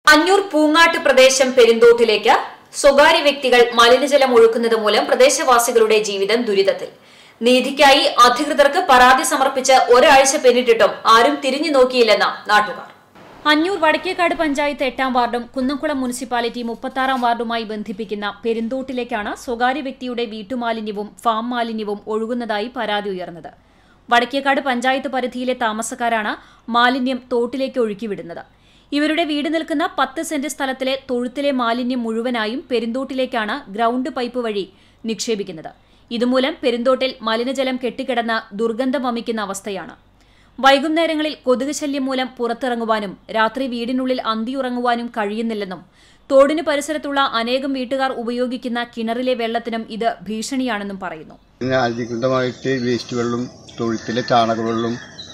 അഞ്ഞൂർ പൂങ്ങാട്ട് പ്രദേശം പെരുന്തോട്ടിലേക്ക് സ്വകാര്യ വ്യക്തികൾ മലിനജലം ഒഴുക്കുന്നത് മൂലം പ്രദേശവാസികളുടെ ജീവിതം ദുരിതത്തിൽ നീതിക്കായി അധികൃതർക്ക് പരാതി സമർപ്പിച്ച് ഒരാഴ്ച പിന്നിട്ടിട്ടും ആരും തിരിഞ്ഞു നോക്കിയില്ലെന്ന് നാട്ടുകാർ അഞ്ഞൂർ വടക്കേക്കാട് പഞ്ചായത്ത് എട്ടാം വാർഡും കുന്നംകുളം മുനിസിപ്പാലിറ്റി മുപ്പത്താറാം വാർഡുമായി ബന്ധിപ്പിക്കുന്ന പെരുന്തോട്ടിലേക്കാണ് സ്വകാര്യ വ്യക്തിയുടെ വീട്ടുമാലിന്യവും ഫാം മാലിന്യവും ഒഴുകുന്നതായി പരാതി ഉയർന്നത് വടക്കേക്കാട് പഞ്ചായത്ത് പരിധിയിലെ താമസക്കാരാണ് മാലിന്യം തോട്ടിലേക്ക് ഒഴുക്കിവിടുന്നത് ഇവരുടെ വീട് നിൽക്കുന്ന പത്ത് സെന്റ് സ്ഥലത്തിലെ തൊഴുത്തിലെ മാലിന്യം മുഴുവനായും പെരുന്തോട്ടിലേക്കാണ് ഗ്രൗണ്ട് പൈപ്പ് വഴി നിക്ഷേപിക്കുന്നത് ഇതുമൂലം പെരുന്തോട്ടിൽ മലിനജലം കെട്ടിക്കിടന്ന് ദുർഗന്ധം വമിക്കുന്ന അവസ്ഥയാണ് വൈകുന്നേരങ്ങളിൽ കൊതുക് ശല്യം മൂലം പുറത്തിറങ്ങുവാനും രാത്രി വീടിനുള്ളിൽ അന്തിയുറങ്ങുവാനും കഴിയുന്നില്ലെന്നും തോടിന് പരിസരത്തുള്ള അനേകം വീട്ടുകാർ ഉപയോഗിക്കുന്ന കിണറിലെ വെള്ളത്തിനും ഇത് ഭീഷണിയാണെന്നും പറയുന്നു പിന്നെ അധികൃതമായിട്ട് വേസ്റ്റ് വെള്ളം തൊഴുത്തിലെ ചാണകവെള്ളം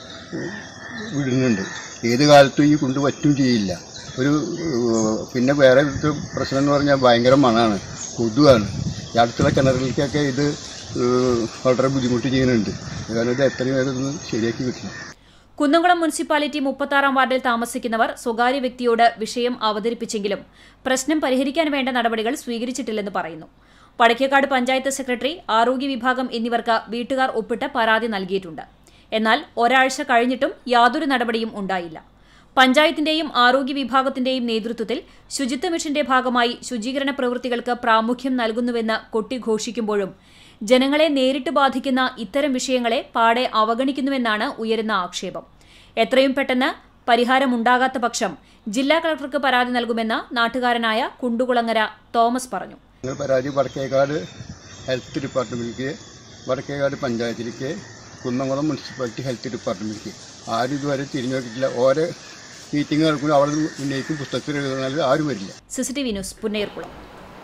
വിടുന്നുണ്ട് ഏത് കാലത്തും ഈ കൊണ്ട് പറ്റും ചെയ്യില്ല ഒരു ഏഹ്, പിന്നെ വേറെ ഒരു പ്രശ്നം എന്ന് പറഞ്ഞാൽ ഭയങ്കര മണമാണ് കൊതുവാണ് ഈ അടുത്തുള്ള കിണറിലേക്കൊക്കെ ഇത് ഏഹ്, വളരെ ബുദ്ധിമുട്ട് ചെയ്യുന്നുണ്ട് കാരണം ഇത് എത്രയും വേഗം ഒന്ന് ശരിയാക്കി കിട്ടണം കുന്നംകുളം മുനിസിപ്പാലിറ്റി മുപ്പത്താറാം വാർഡിൽ താമസിക്കുന്നവർ സ്വകാര്യ വ്യക്തിയോട് വിഷയം അവതരിപ്പിച്ചെങ്കിലും പ്രശ്നം പരിഹരിക്കാൻ വേണ്ട നടപടികൾ സ്വീകരിച്ചിട്ടില്ലെന്ന് പറയുന്നു വടക്കേക്കാട് പഞ്ചായത്ത് സെക്രട്ടറി ആരോഗ്യ വിഭാഗം എന്നിവർക്ക് വീട്ടുകാർ ഒപ്പിട്ട് പരാതി നൽകിയിട്ടുണ്ട് എന്നാൽ ഒരാഴ്ച കഴിഞ്ഞിട്ടും യാതൊരു നടപടിയും ഉണ്ടായില്ല പഞ്ചായത്തിന്റെയും ആരോഗ്യ വിഭാഗത്തിന്റെയും നേതൃത്വത്തിൽ ശുചിത്വ മിഷന്റെ ഭാഗമായി ശുചീകരണ പ്രവൃത്തികൾക്ക് പ്രാമുഖ്യം നൽകുന്നുവെന്ന് കൊട്ടിഘോഷിക്കുമ്പോഴും ജനങ്ങളെ നേരിട്ട് ബാധിക്കുന്ന ഇത്തരം വിഷയങ്ങളെ പാടെ അവഗണിക്കുന്നുവെന്നാണ് ഉയരുന്ന ആക്ഷേപം എത്രയും പെട്ടെന്ന് പരിഹാരമുണ്ടാകാത്ത പക്ഷം ജില്ലാ കളക്ടർക്ക് പരാതി നൽകുമെന്ന് നാട്ടുകാരനായ കുണ്ടുകുളങ്ങര തോമസ് പറഞ്ഞു ഞങ്ങൾ പരാതി വടക്കേക്കാട് ഹെൽത്ത് ഡിപ്പാർട്ട്മെന്റിലേക്ക് വടക്കേക്കാട് പഞ്ചായത്തിലേക്ക് കുന്നംകുളം മുനിസിപ്പാലിറ്റി ഹെൽത്ത് ഡിപ്പാർട്ട്മെന്റിലേക്ക് ആരും ഇതുവരെ തിരിഞ്ഞു നോക്കിയിട്ടില്ല ഓരോ മീറ്റിംഗ് നടക്കുമ്പോൾ അവിടെ ഉന്നയിക്കും പുസ്തകത്തിൽ എഴുതുന്നാൽ ആരും വരില്ല സിസിടിവി ന്യൂസ് പുന്നേർകുളം